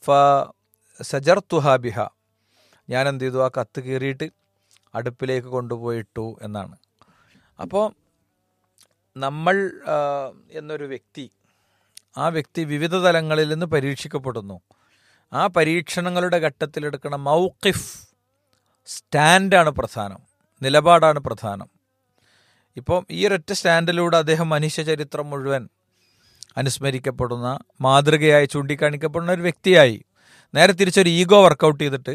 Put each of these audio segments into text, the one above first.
ഫ സജർത്തുഹ ബിഹ ഞാൻ എന്ത് ചെയ്തു ആ കത്ത് കീറിയിട്ട് അടുപ്പിലേക്ക് കൊണ്ടുപോയിട്ടു എന്നാണ് അപ്പോൾ നമ്മൾ ആ, എന്നൊരു വ്യക്തി ആ വ്യക്തി വിവിധ തലങ്ങളിൽ നിന്ന് പരീക്ഷിക്കപ്പെടുന്നു ആ പരീക്ഷണങ്ങളുടെ ഘട്ടത്തിലെടുക്കുന്ന മൗക്കിഫ് സ്റ്റാൻഡാണ് പ്രധാനം നിലപാടാണ് പ്രധാനം ഇപ്പം ഈ ഒരൊറ്റ സ്റ്റാൻഡിലൂടെ അദ്ദേഹം മനുഷ്യ ചരിത്രം മുഴുവൻ അനുസ്മരിക്കപ്പെടുന്ന മാതൃകയായി ചൂണ്ടിക്കാണിക്കപ്പെടുന്ന ഒരു വ്യക്തിയായി നേരെ തിരിച്ചൊരു ഈഗോ വർക്കൗട്ട് ചെയ്തിട്ട്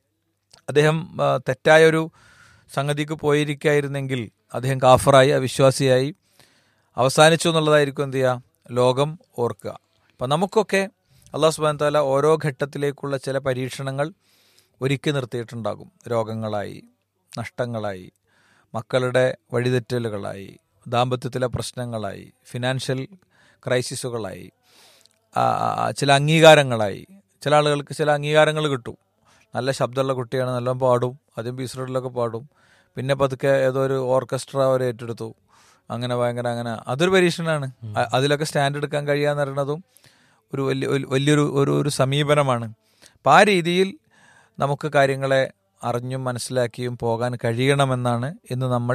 അദ്ദേഹം ആ, തെറ്റായൊരു സംഗതിക്ക് പോയിരിക്കായിരുന്നെങ്കിൽ അദ്ദേഹം കാഫറായി അവിശ്വാസിയായി അവസാനിച്ചു എന്നുള്ളതായിരിക്കും എന്ത് ചെയ്യുക ലോകം ഓർക്കുക അപ്പം നമുക്കൊക്കെ അള്ളാഹു സുബാൻ താല ഓരോ ഘട്ടത്തിലേക്കുള്ള ചില പരീക്ഷണങ്ങൾ ഒരുക്കി നിർത്തിയിട്ടുണ്ടാകും രോഗങ്ങളായി നഷ്ടങ്ങളായി മക്കളുടെ വഴിതെറ്റലുകളായി ദാമ്പത്യത്തിലെ പ്രശ്നങ്ങളായി ഫിനാൻഷ്യൽ ക്രൈസിസുകളായി ആ, ആ, ആ, ചില അംഗീകാരങ്ങളായി ചില ആളുകൾക്ക് ചില അംഗീകാരങ്ങൾ കിട്ടും നല്ല ശബ്ദമുള്ള കുട്ടിയാണ് നല്ലോണം പാടും ആദ്യം പീസ് റോഡിലൊക്കെ പാടും പിന്നെ പതുക്കെ ഏതോ ഒരു ഓർക്കസ്ട്ര അവർ ഏറ്റെടുത്തു അങ്ങനെ ഭയങ്കര അങ്ങനെ അതൊരു പരീക്ഷണമാണ് അ- അതിലൊക്കെ സ്റ്റാൻഡ് എടുക്കാൻ കഴിയാന്ന് പറയുന്നതും ഒരു വലിയ ഒരു വലിയൊരു ഒരു ഒരു സമീപനമാണ് അപ്പം ആ രീതിയിൽ നമുക്ക് കാര്യങ്ങളെ അറിഞ്ഞും മനസ്സിലാക്കിയും പോകാൻ കഴിയണമെന്നാണ് ഇന്ന് നമ്മൾ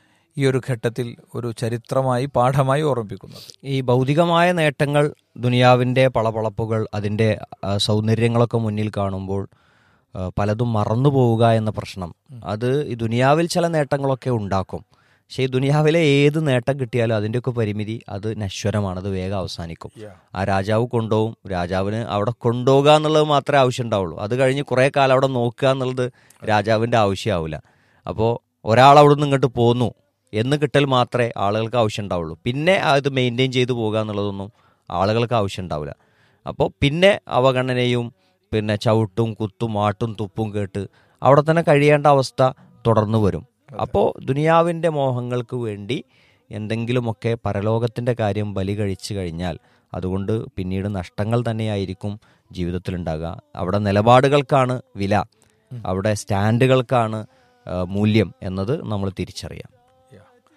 ഈ ഒരു ഘട്ടത്തിൽ ഒരു ചരിത്രമായി പാഠമായി ഓർമ്മിപ്പിക്കുന്നത് ഈ ഭൗതികമായ നേട്ടങ്ങൾ ദുനിയാവിൻ്റെ പളപളപ്പുകൾ അതിൻ്റെ ആ, സൗന്ദര്യങ്ങളൊക്കെ മുന്നിൽ കാണുമ്പോൾ ആ, പലതും മറന്നു പോവുക എന്ന പ്രശ്നം അത് ഈ ദുനിയാവിൽ ചില നേട്ടങ്ങളൊക്കെ ഉണ്ടാക്കും പക്ഷേ ഈ ദുനിയാവിലെ ഏത് നേട്ടം കിട്ടിയാലും അതിൻ്റെയൊക്കെ പരിമിതി അത് നശ്വരമാണ് അത് വേഗം അവസാനിക്കും ആ രാജാവ് കൊണ്ടുപോകും രാജാവിന് അവിടെ കൊണ്ടുപോകുക എന്നുള്ളത് മാത്രമേ ആവശ്യം ഉണ്ടാവുള്ളൂ അത് കഴിഞ്ഞ് കുറേ കാലം അവിടെ നോക്കുക എന്നുള്ളത് രാജാവിൻ്റെ ആവശ്യമാവില്ല അപ്പോൾ ഒരാൾ അവിടെ നിന്ന് ഇങ്ങോട്ട് പോന്നു എന്ന് കിട്ടൽ മാത്രമേ ആളുകൾക്ക് ആവശ്യം ഉണ്ടാവുള്ളൂ പിന്നെ അത് മെയിൻറ്റെയിൻ ചെയ്തു പോകുക എന്നുള്ളതൊന്നും ആളുകൾക്ക് ആവശ്യം ഉണ്ടാവില്ല അപ്പോൾ പിന്നെ അവഗണനയും പിന്നെ ചവിട്ടും കുത്തും ആട്ടും തുപ്പും കേട്ട് അവിടെ തന്നെ കഴിയേണ്ട അവസ്ഥ തുടർന്നു വരും അപ്പോൾ ദുനിയാവിൻ്റെ മോഹങ്ങൾക്ക് വേണ്ടി എന്തെങ്കിലുമൊക്കെ പരലോകത്തിൻ്റെ കാര്യം ബലി കഴിച്ചു കഴിഞ്ഞാൽ അതുകൊണ്ട് പിന്നീട് നഷ്ടങ്ങൾ തന്നെയായിരിക്കും ജീവിതത്തിലുണ്ടാകുക അവിടെ നിലപാടുകൾക്കാണ് വില അവിടെ സ്റ്റാൻഡുകൾക്കാണ് ആ, മൂല്യം എന്നത് നമ്മൾ തിരിച്ചറിയാം